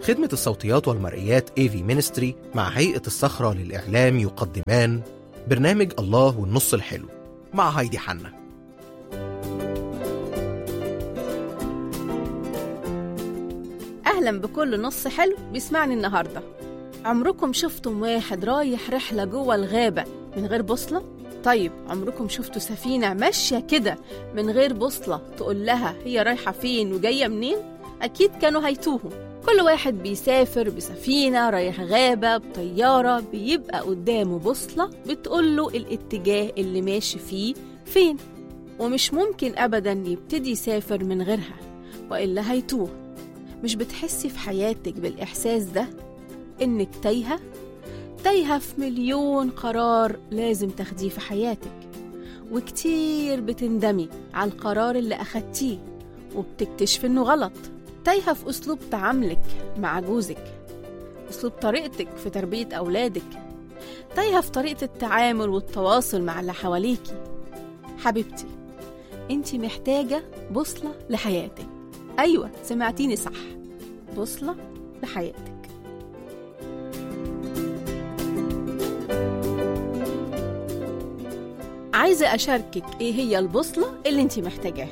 خدمة الصوتيات والمرئيات AV مينستري مع هيئة الصخرة للإعلام يقدمان برنامج الله والنص الحلو مع هايدي حنا أهلا بكل نص حلو بيسمعني النهاردة عمركم شفتم واحد رايح رحلة جوه الغابة من غير بوصلة؟ طيب عمركم شفتوا سفينة ماشية كده من غير بوصلة تقول لها هي رايحة فين وجاية منين؟ أكيد كانوا هيتوهوا كل واحد بيسافر بسفينة رايح غابة بطيارة بيبقى قدامه بوصلة بتقوله الاتجاه اللي ماشي فيه فين ومش ممكن أبدا يبتدي يسافر من غيرها وإلا هيتوه مش بتحسي في حياتك بالإحساس ده إنك تايهة تايهة في مليون قرار لازم تاخديه في حياتك وكتير بتندمي على القرار اللي أخدتيه وبتكتشف إنه غلط تايهة في أسلوب تعاملك مع جوزك أسلوب طريقتك في تربية أولادك تايهة في طريقة التعامل والتواصل مع اللي حواليكي حبيبتي انت محتاجة بوصلة لحياتك أيوة سمعتيني صح بوصلة لحياتك عايزة أشاركك إيه هي البوصلة اللي انت محتاجاها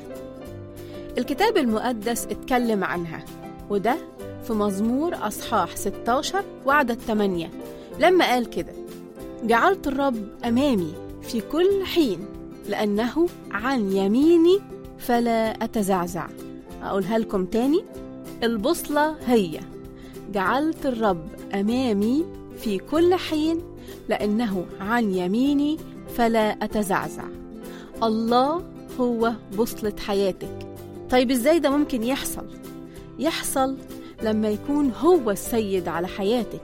الكتاب المقدس اتكلم عنها وده في مزمور أصحاح 16 وعدد 8 لما قال كده جعلت الرب أمامي في كل حين لأنه عن يميني فلا أتزعزع أقولها لكم تاني البوصلة هي جعلت الرب أمامي في كل حين لأنه عن يميني فلا أتزعزع الله هو بوصلة حياتك طيب إزاي ده ممكن يحصل؟ يحصل لما يكون هو السيد على حياتك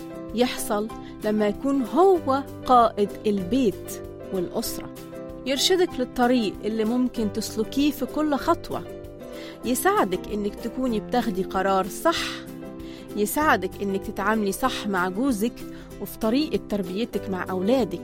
يحصل لما يكون هو قائد البيت والأسرة يرشدك للطريق اللي ممكن تسلكيه في كل خطوة يساعدك إنك تكوني بتاخدي قرار صح يساعدك إنك تتعاملي صح مع جوزك وفي طريقة تربيتك مع أولادك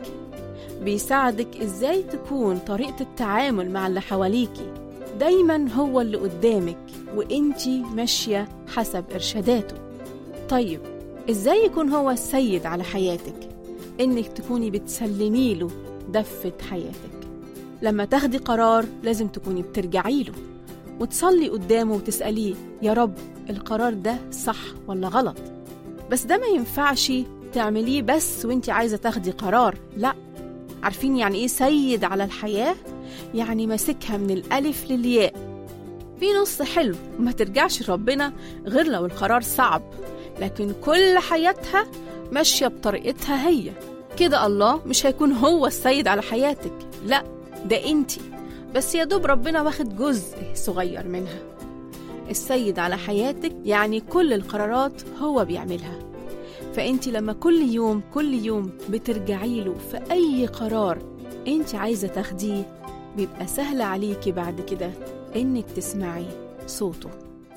بيساعدك إزاي تكون طريقة التعامل مع اللي حواليكي دايما هو اللي قدامك وإنتي ماشية حسب إرشاداته طيب إزاي يكون هو السيد على حياتك إنك تكوني بتسلمي له دفة حياتك لما تاخدي قرار لازم تكوني بترجعي له وتصلي قدامه وتسأليه يا رب القرار ده صح ولا غلط بس ده ما ينفعش تعمليه بس وانت عايزة تاخدي قرار لا عارفين يعني ايه سيد على الحياة؟ يعني ماسكها من الألف للياء في نص حلو ما ترجعش ربنا غير لو القرار صعب لكن كل حياتها ماشية بطريقتها هي كده الله مش هيكون هو السيد على حياتك لا ده انتي بس يا دوب ربنا واخد جزء صغير منها السيد على حياتك يعني كل القرارات هو بيعملها فانت لما كل يوم كل يوم بترجعي له في اي قرار انت عايزه تاخديه بيبقى سهل عليكي بعد كده انك تسمعي صوته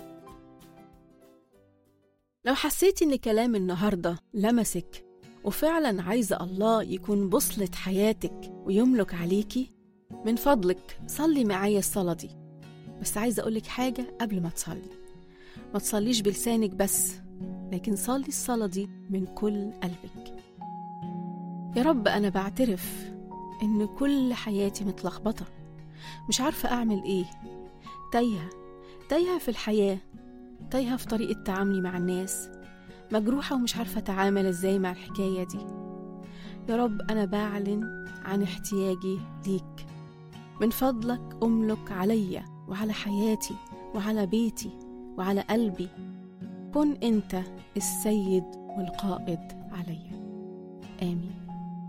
لو حسيتي ان كلام النهارده لمسك وفعلا عايزه الله يكون بوصله حياتك ويملك عليكي من فضلك صلي معايا الصلاه دي بس عايزه اقولك حاجه قبل ما تصلي ما تصليش بلسانك بس لكن صلي الصلاة دي من كل قلبك يا رب أنا بعترف إن كل حياتي متلخبطة مش عارفة أعمل إيه تايهة تايهة في الحياة تايهة في طريقة تعاملي مع الناس مجروحة ومش عارفة أتعامل إزاي مع الحكاية دي يا رب أنا بعلن عن احتياجي ليك من فضلك أملك عليا وعلى حياتي وعلى بيتي وعلى قلبي كن انت السيد والقائد عليا امين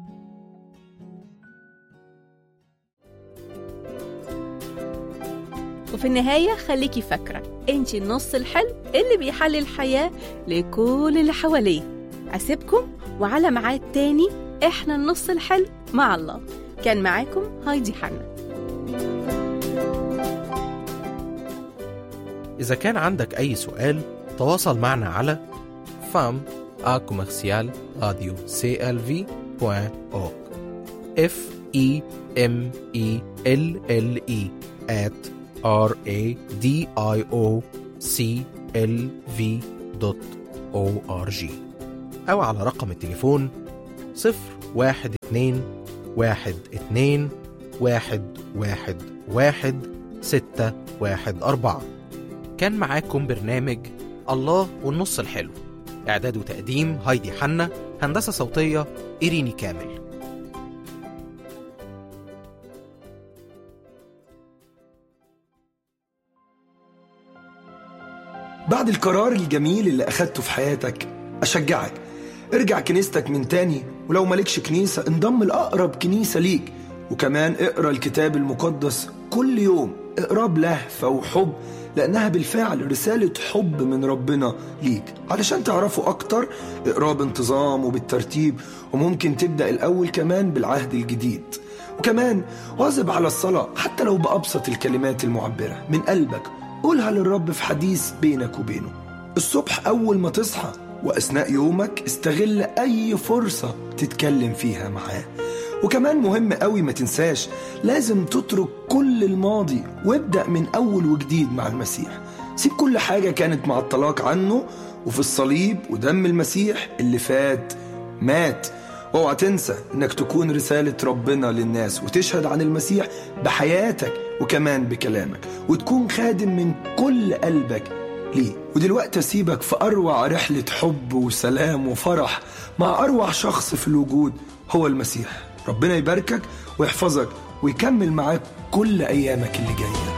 وفي النهاية خليكي فاكرة انت النص الحلو اللي بيحلي الحياة لكل اللي حواليه أسيبكم وعلى ميعاد تاني احنا النص الحلو مع الله كان معاكم هايدي حنا إذا كان عندك أي سؤال تواصل معنا على fam a commercial radio clv.org f e m e l l e at r a d i o c l v دوت أو على رقم التليفون 012 12 واحد واحد واحد ستة واحد أربعة كان معاكم برنامج الله والنص الحلو إعداد وتقديم هايدي حنا هندسة صوتية إيريني كامل بعد القرار الجميل اللي أخدته في حياتك أشجعك ارجع كنيستك من تاني ولو مالكش كنيسة انضم لأقرب كنيسة ليك وكمان اقرا الكتاب المقدس كل يوم اقراه بلهفة وحب لأنها بالفعل رسالة حب من ربنا ليك علشان تعرفه أكتر اقراه بانتظام وبالترتيب وممكن تبدأ الأول كمان بالعهد الجديد وكمان واظب على الصلاة حتى لو بأبسط الكلمات المعبرة من قلبك قولها للرب في حديث بينك وبينه الصبح أول ما تصحى وأثناء يومك استغل أي فرصة تتكلم فيها معاه وكمان مهم قوي ما تنساش لازم تترك كل الماضي وابدأ من أول وجديد مع المسيح سيب كل حاجة كانت معطلاك عنه وفي الصليب ودم المسيح اللي فات مات اوعى تنسى انك تكون رسالة ربنا للناس وتشهد عن المسيح بحياتك وكمان بكلامك وتكون خادم من كل قلبك ليه ودلوقتي اسيبك في اروع رحلة حب وسلام وفرح مع اروع شخص في الوجود هو المسيح ربنا يباركك ويحفظك ويكمل معاك كل ايامك اللي جايه